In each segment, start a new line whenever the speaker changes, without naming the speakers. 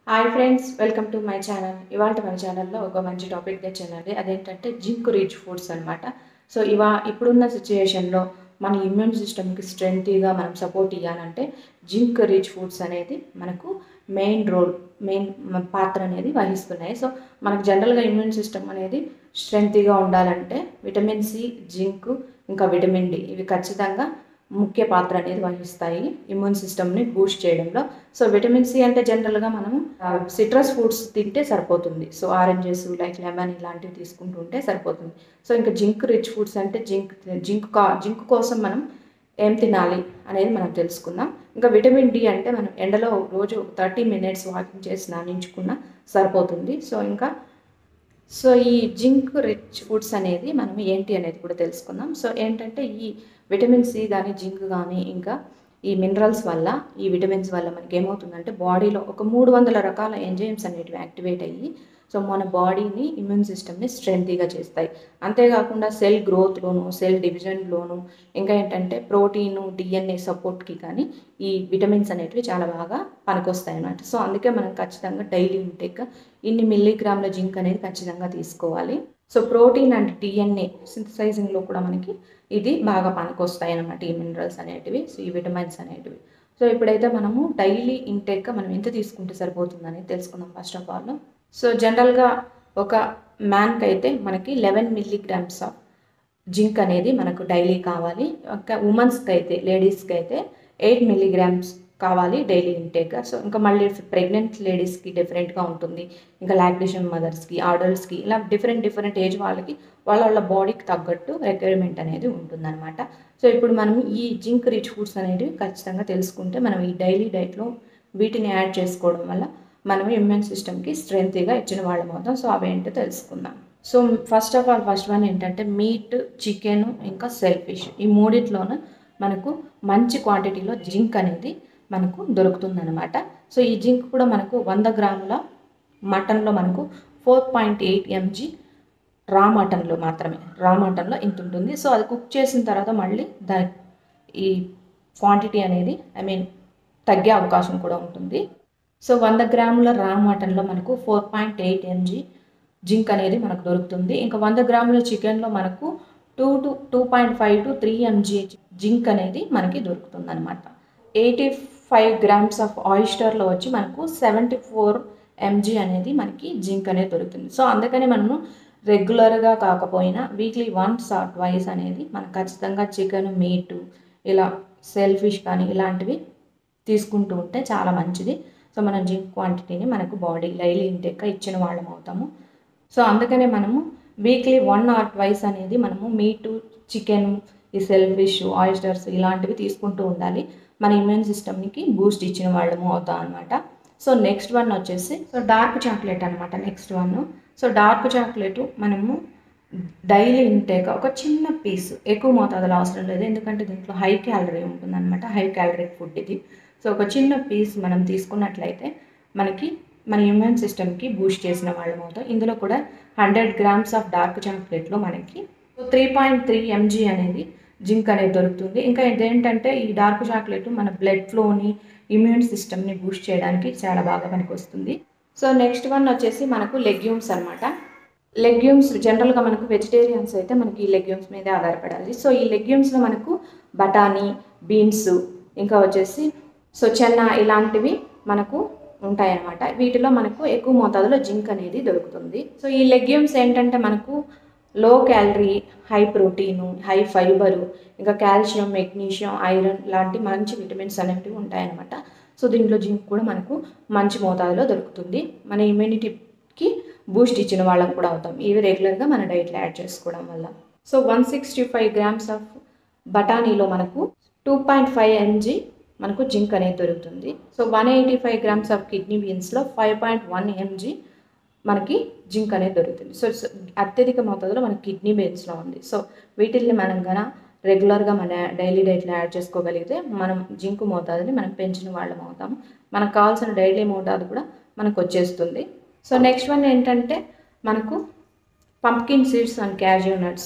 hi friends welcome to my channel ఇవాళ మన ఛానల్లో ఒక మంచి టాపిక్ తెచ్చానండి అదేంటంటే జింక్ రిచ్ ఫుడ్స్ అనమాట సో ఇవా ఇప్పుడున్న సిచ్యుయేషన్లో మన ఇమ్యూన్ సిస్టమ్కి స్ట్రెంగ్త్గా మనం సపోర్ట్ ఇవ్వాలంటే జింక్ రిచ్ ఫుడ్స్ అనేది మనకు మెయిన్ రోల్ మెయిన్ పాత్ర అనేది వహిస్తున్నాయి సో మనకు జనరల్గా ఇమ్యూన్ సిస్టమ్ అనేది స్ట్రెంగ్త్గా ఉండాలంటే విటమిన్ సి జింక్ ఇంకా విటమిన్ డి ఇవి ఖచ్చితంగా ముఖ్య పాత్ర అనేది వహిస్తాయి ఇమ్యూన్ సిస్టమ్ని బూస్ట్ చేయడంలో సో విటమిన్ సి అంటే జనరల్గా మనము సిట్రస్ ఫ్రూట్స్ తింటే సరిపోతుంది సో ఆరెంజెస్ లైక్ లెమన్ ఇలాంటివి తీసుకుంటూ ఉంటే సరిపోతుంది సో ఇంకా జింక్ రిచ్ ఫుడ్స్ అంటే జింక్ జింక్ కా జింక్ కోసం మనం ఏం తినాలి అనేది మనం తెలుసుకుందాం ఇంకా విటమిన్ డి అంటే మనం ఎండలో రోజు థర్టీ మినిట్స్ వాకింగ్ చేసి స్నానించుకున్నా సరిపోతుంది సో ఇంకా సో ఈ జింక్ రిచ్ ఫుడ్స్ అనేది మనం ఏంటి అనేది కూడా తెలుసుకుందాం సో ఏంటంటే ఈ విటమిన్ సి కానీ జింక్ కానీ ఇంకా ఈ మినరల్స్ వల్ల ఈ విటమిన్స్ వల్ల మనకి ఏమవుతుందంటే బాడీలో ఒక మూడు వందల రకాల ఎంజైమ్స్ అనేటివి యాక్టివేట్ అయ్యి సో మన బాడీని ఇమ్యూన్ సిస్టమ్ని స్ట్రెంగ్తీగా చేస్తాయి అంతేకాకుండా సెల్ గ్రోత్లోను సెల్ డివిజన్లోను ఇంకా ఏంటంటే ప్రోటీను డిఎన్ఏ సపోర్ట్కి కానీ ఈ విటమిన్స్ అనేటివి చాలా బాగా పనికొస్తాయి అన్నమాట సో అందుకే మనం ఖచ్చితంగా డైలీ ఇంటేక్ ఇన్ని మిల్లీగ్రాముల జింక్ అనేది ఖచ్చితంగా తీసుకోవాలి సో ప్రోటీన్ అండ్ డిఎన్ఏ సింథసైజింగ్లో కూడా మనకి ఇది బాగా పనికొస్తాయి అన్నమాట ఈ మినరల్స్ అనేటివి సో ఈ విటమిన్స్ అనేటివి సో ఇప్పుడైతే మనము డైలీ ఇంటేక్గా మనం ఎంత తీసుకుంటే సరిపోతుందని తెలుసుకుందాం ఫస్ట్ ఆఫ్ ఆల్ సో జనరల్గా ఒక మ్యాన్కి అయితే మనకి లెవెన్ మిల్లీగ్రామ్స్ ఆఫ్ జింక్ అనేది మనకు డైలీ కావాలి ఒక ఉమెన్స్కి అయితే లేడీస్కి అయితే ఎయిట్ మిల్లీగ్రామ్స్ కావాలి డైలీ ఇంటేక్గా సో ఇంకా మళ్ళీ ప్రెగ్నెంట్ లేడీస్కి డిఫరెంట్గా ఉంటుంది ఇంకా లాక్టేషన్ మదర్స్కి ఆడల్ట్స్కి ఇలా డిఫరెంట్ డిఫరెంట్ ఏజ్ వాళ్ళకి వాళ్ళ వాళ్ళ బాడీకి తగ్గట్టు రిక్వైర్మెంట్ అనేది ఉంటుందన్నమాట సో ఇప్పుడు మనం ఈ జింక్ రిచ్ ఫుడ్స్ అనేవి ఖచ్చితంగా తెలుసుకుంటే మనం ఈ డైలీ డైట్లో వీటిని యాడ్ చేసుకోవడం వల్ల మనం ఇమ్యూన్ సిస్టమ్కి స్ట్రెంగ్త్గా ఇచ్చిన వాళ్ళం అవుతాం సో అవేంటో తెలుసుకుందాం so first of all first one ఏంటంటే మీట్ చికెన్ ఇంకా సెల్ఫిష్ ఈ మూడిట్లోనూ మనకు మంచి క్వాంటిటీలో జింక్ అనేది మనకు దొరుకుతుందన్నమాట సో ఈ జింక్ కూడా మనకు వంద గ్రాముల మటన్లో మనకు ఫోర్ పాయింట్ ఎయిట్ ఎంజీ రా మటన్లో మాత్రమే రా మటన్లో ఇంత ఉంటుంది సో అది కుక్ చేసిన తర్వాత మళ్ళీ దాని ఈ క్వాంటిటీ అనేది ఐ మీన్ తగ్గే అవకాశం కూడా ఉంటుంది సో వంద గ్రాముల రా మటన్లో మనకు four point eight MG zinc అనేది మనకు దొరుకుతుంది ఇంకా వంద గ్రాముల చికెన్లో మనకు two to two point five to three MG zinc అనేది మనకి దొరుకుతుంది అనమాట ఎయిటీ ఫైవ్ గ్రామ్స్ ఆఫ్ ఆయిస్టర్లో వచ్చి మనకు సెవెంటీ ఫోర్ ఎంజీ అనేది మనకి జింక్ అనేది దొరుకుతుంది సో అందుకని మనము రెగ్యులర్గా కాకపోయినా వీక్లీ వన్స్ ఆర్ ట్వైస్ అనేది మనకు ఖచ్చితంగా చికెన్ మీటు ఇలా సెల్ఫిష్ కానీ ఇలాంటివి తీసుకుంటూ ఉంటే చాలా మంచిది సో మనం జింక్ క్వాంటిటీని మనకు బాడీ డైలీ ఇంటెక్క ఇచ్చిన వాళ్ళం అవుతాము సో అందుకనే మనము వీక్లీ వన్ ఆర్ ట్వైస్ అనేది మనము మీటు చికెన్ ఈ సెల్ఫిష్ ఆయిస్టర్స్ ఇలాంటివి తీసుకుంటూ ఉండాలి మన ఇమ్యూన్ సిస్టమ్కి బూస్ట్ ఇచ్చిన వాళ్ళము అవుతాం అనమాట సో నెక్స్ట్ వన్ వచ్చేసి సో డార్క్ చాక్లెట్ అనమాట next one so dark chocolate మనము డైలీ ఇంటేక్ ఒక చిన్న పీస్ ఎక్కువ మోతాదులో అవసరం లేదు ఎందుకంటే దీంట్లో హై క్యాలరీ ఉంటుంది అనమాట హై క్యాలరీ ఫుడ్ ఇది సో ఒక చిన్న పీస్ మనం తీసుకున్నట్లయితే మనకి మన ఇమ్యూన్ సిస్టమ్కి బూస్ట్ చేసిన వాళ్ళం అవుతాం ఇందులో కూడా హండ్రెడ్ గ్రామ్స్ ఆఫ్ డార్క్ చాక్లెట్లో మనకి త్రీ పాయింట్ త్రీ ఎంజీ అనేది జింక్ అనేది దొరుకుతుంది ఇంకా ఇదేంటంటే ఈ డార్క్ చాక్లెట్ మన బ్లడ్ ఫ్లోని ఇమ్యూన్ సిస్టమ్ని బూస్ట్ చేయడానికి చాలా బాగా పనికొస్తుంది సో నెక్స్ట్ వన్ వచ్చేసి మనకు లెగ్యూమ్స్ అనమాట లెగ్యూమ్స్ జనరల్గా మనకు వెజిటేరియన్స్ అయితే మనకి ఈ లెగ్యూమ్స్ మీదే ఆధారపడాలి సో ఈ లెగ్యూమ్స్లో మనకు బఠానీ బీన్స్ ఇంకా వచ్చేసి సో చెన్న ఇలాంటివి మనకు ఉంటాయన్నమాట వీటిలో మనకు ఎక్కువ మోతాదులో జింక్ అనేది దొరుకుతుంది సో ఈ లెగ్యూమ్స్ ఏంటంటే మనకు low calorie high protein high fibre ఇంకా కాల్షియం మెగ్నీషియం ఐరన్ లాంటి మంచి విటమిన్స్ అనేవి ఉంటాయన్నమాట సో దీంట్లో జింక్ కూడా మనకు మంచి మోతాదులో దొరుకుతుంది మన ఇమ్యూనిటీకి బూస్ట్ ఇచ్చిన వాళ్ళం కూడా అవుతాం ఇవి రెగ్యులర్గా మన డైట్లో యాడ్ చేసుకోవడం వల్ల so one sixty five grams of బఠానీలో మనకు టూ పాయింట్ ఫైవ్ ఎంజీ మనకు జింక్ అనేది దొరుకుతుంది so one eighty five grams of kidney బీన్స్లో ఫైవ్ పాయింట్ వన్ ఎంజీ మనకి జింక్ అనేది దొరుకుతుంది సో అత్యధిక మోతాదులో మనకి కిడ్నీ బీన్స్లో ఉంది సో వీటిల్ని మనం గన రెగ్యులర్గా మన డైలీ డైట్లో యాడ్ చేసుకోగలిగితే మనం జింక్ మోతాదుని మనం పెంచిన వాళ్ళం అవుతాము మనకు కావాల్సిన డైలీ మోతాదు కూడా మనకు వచ్చేస్తుంది సో నెక్స్ట్ వన్ ఏంటంటే మనకు pumpkin seeds and cashew nuts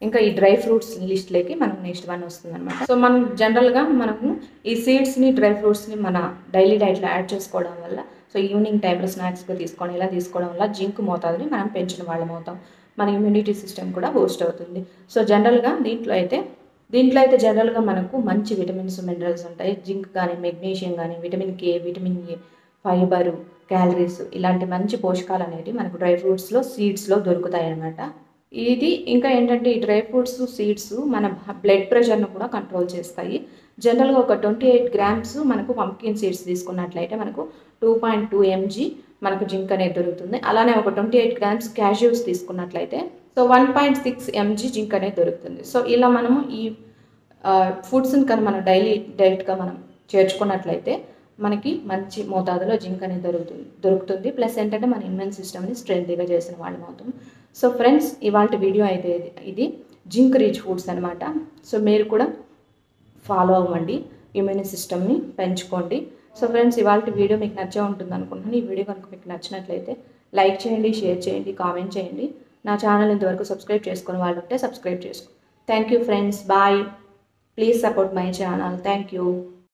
ఇంకా ఈ డ్రై ఫ్రూట్స్ లిస్ట్లోకి మనకు నెక్స్ట్ వన్ వస్తుంది అనమాట సో మనం జనరల్గా మనము ఈ సీడ్స్ని డ్రై ఫ్రూట్స్ని మన డైలీ డైట్లో యాడ్ చేసుకోవడం వల్ల సో ఈవినింగ్ టైంలో స్నాక్స్గా తీసుకోవడం ఇలా తీసుకోవడం వల్ల జింక్ మోతాదుని మనం పెంచిన వాళ్ళం అవుతాం మన ఇమ్యూనిటీ సిస్టమ్ కూడా బూస్ట్ అవుతుంది సో జనరల్గా దీంట్లో అయితే దీంట్లో అయితే జనరల్గా మనకు మంచి విటమిన్స్ మినరల్స్ ఉంటాయి జింక్ కానీ మెగ్నీషియం కానీ vitamin K vitamin A fibre calories ఇలాంటి మంచి పోషకాలు అనేవి మనకు డ్రై ఫ్రూట్స్లో సీడ్స్లో దొరుకుతాయి అన్నమాట ఇది ఇంకా ఏంటంటే ఈ డ్రై ఫ్రూట్స్ సీడ్స్ మన బ్లడ్ ప్రెషర్ను కూడా కంట్రోల్ చేస్తాయి జనరల్గా ఒక ట్వంటీ ఎయిట్ గ్రామ్స్ మనకు పంప్కిన్ సీడ్స్ తీసుకున్నట్లయితే మనకు టూ పాయింట్ టూ ఎంజీ మనకు జింక్ అనేది దొరుకుతుంది అలానే ఒక ట్వంటీ ఎయిట్ గ్రామ్స్ క్యాష్యూస్ తీసుకున్నట్లయితే so one point six MG zinc అనేది దొరుకుతుంది సో ఇలా మనము ఈ ఫుడ్స్ని కానీ మనం డైలీ డైట్గా మనం చేర్చుకున్నట్లయితే మనకి మంచి మోతాదులో జింక్ అనేది దొరుకుతుంది దొరుకుతుంది ప్లస్ ఏంటంటే మన ఇమ్యూన్ సిస్టమ్ని స్ట్రెంత్గా చేసిన వాళ్ళం అవుతాం సో ఫ్రెండ్స్ ఇవాళ వీడియో అయితే ఇది- ఇది జింక్ రిచ్ ఫుడ్స్ అనమాట సో మీరు కూడా ఫాలో అవ్వండి ఇమ్యూన్ సిస్టమ్ని పెంచుకోండి సో ఫ్రెండ్స్ ఇవాళ వీడియో మీకు నచ్చే ఉంటుంది అనుకుంటున్నాను ఈ వీడియో కనుక మీకు నచ్చినట్లయితే లైక్ చేయండి షేర్ చేయండి కామెంట్ చేయండి నా ఛానల్ ఇంతవరకు సబ్స్క్రైబ్ చేసుకుని వాళ్ళు ఉంటే సబ్స్క్రైబ్ చేసుకో thank you friends bye please support my channel thank you